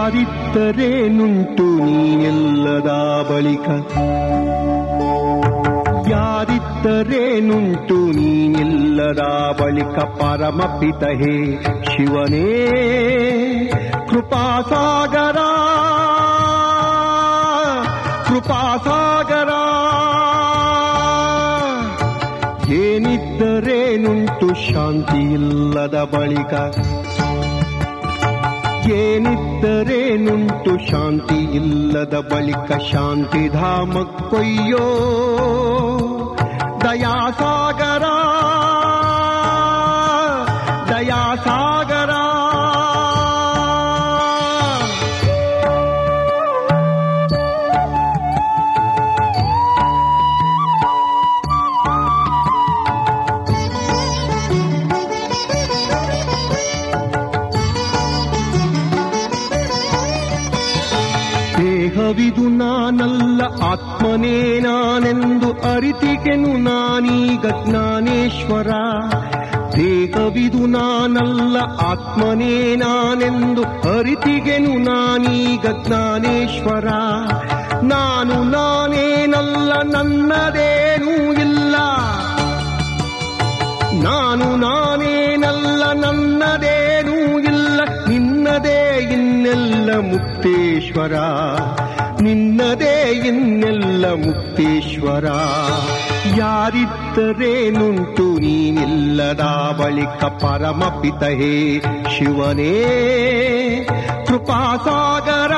ಯಾರಿದ್ದರೇನುಂಟು ನೀನೆಲ್ಲದ ಬಳಿಕ ಯಾರಿದ್ದರೇನುಂಟು ನೀನಿಲ್ಲದ ಬಳಿಕ ಪರಮಪಿತ ಹೇ ಶಿವನೇ ಕೃಪಾಸಾಗರ ಕೃಪಾಸಾಗರ ಏನಿದ್ದರೇನುಂಟು ಶಾಂತಿ ಇಲ್ಲದ ಬಳಿಕ ಏನಿದ್ದರೇನುಂಟು ಶಾಂತಿ ಇಲ್ಲದ ಬಳಿಕ ಶಾಂತಿಧಾಮ ಕೊಯ್ಯೋ ದಯಾಸಾಗರ ದಯಾಸಾಗರ ದೇಹವಿದು ನಾನಲ್ಲ ಆತ್ಮನೇ ನಾನೆಂದು ಅರಿತಿಗೆನು ನಾನೀಗ ಜ್ಞಾನೇಶ್ವರ ದೇಹವಿದು ನಾನಲ್ಲ ಆತ್ಮನೇ ನಾನೆಂದು ಅರಿತಿಗೆನು ನಾನೀಗ ಜ್ಞಾನೇಶ್ವರ ನಾನು ನಾನೇನಲ್ಲ ನನ್ನದೇನೂ ಇಲ್ಲ ನಾನು ನಾನೇನಲ್ಲ ನನ್ನದೇನೂ ಇಲ್ಲ ನಿನ್ನದೇ ಇನ್ನೆಲ್ಲ ಮುಕ್ತೇಶ್ವರ ನಿನ್ನದೇ ಇನ್ನೆಲ್ಲ ಮುಕ್ತೇಶ್ವರ ಯಾರಿದ್ದರೇನುಂಟು ನೀನಿಲ್ಲದ ಬಳಿಕ ಪರಮಪಿತ ಹೇ ಶಿವನೇ ಕೃಪಾಸಾಗರ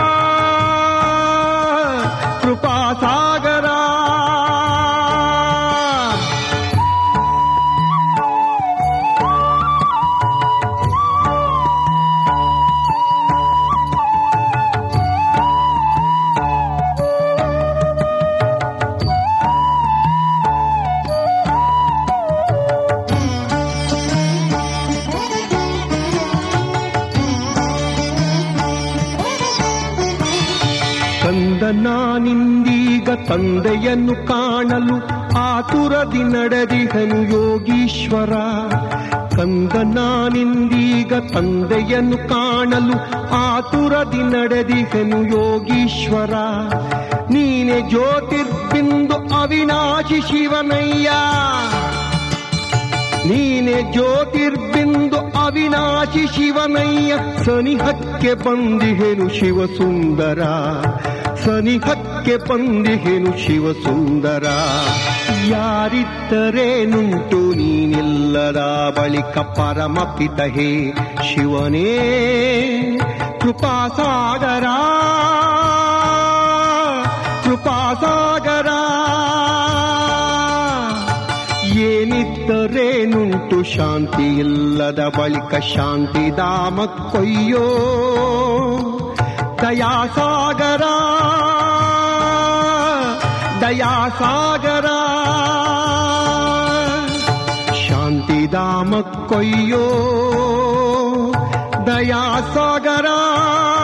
ಕೃಪಾಸಾಗರ ಕಂದ ನಾನಿಂದೀಗ ತಂದೆಯನ್ನು ಕಾಣಲು ಆತುರದಿ ನಡೆದಿಹನು ಯೋಗೀಶ್ವರ ಕಂದ ನಾನಿಂದೀಗ ತಂದೆಯನ್ನು ಕಾಣಲು ಆತುರದಿ ನಡೆದಿಹನು ಯೋಗೀಶ್ವರ ನೀನೆ ಜ್ಯೋತಿರ್ಬಿಂದು ಅವಿನಾಶಿ ಶಿವನಯ್ಯ ನೀನೆ ಜ್ಯೋತಿರ್ಬಿಂದು ಅವಿನಾಶಿ ಶಿವನಯ್ಯ ಸನಿಹಕ್ಕೆ ಬಂದಿಹೆನು ಶಿವಸುಂದರ ಸನಿಹಕ್ಕೆ ಬಂದಿಹೆನು ಶಿವಸುಂದರ ಯಾರಿದ್ದರೇನುಂಟು ನೀನಿಲ್ಲದ ಬಳಿಕ ಪರಮಪಿತ ಹೇ ಶಿವನೇ ಕೃಪಾಸಾಗರ ಕೃಪಾಸಾಗರ ಏನಿದ್ದರೇನುಂಟು ಶಾಂತಿ ಇಲ್ಲದ ಬಳಿಕ ಶಾಂತಿಧಾಮ ಕೊಯ್ಯೋ ದಯಾಸಾಗರ ದಯಾಸಾಗರ ಶಾಂತಿಧಾಮ ಕೊಯ್ಯೋ ದಯಾಸಾಗರ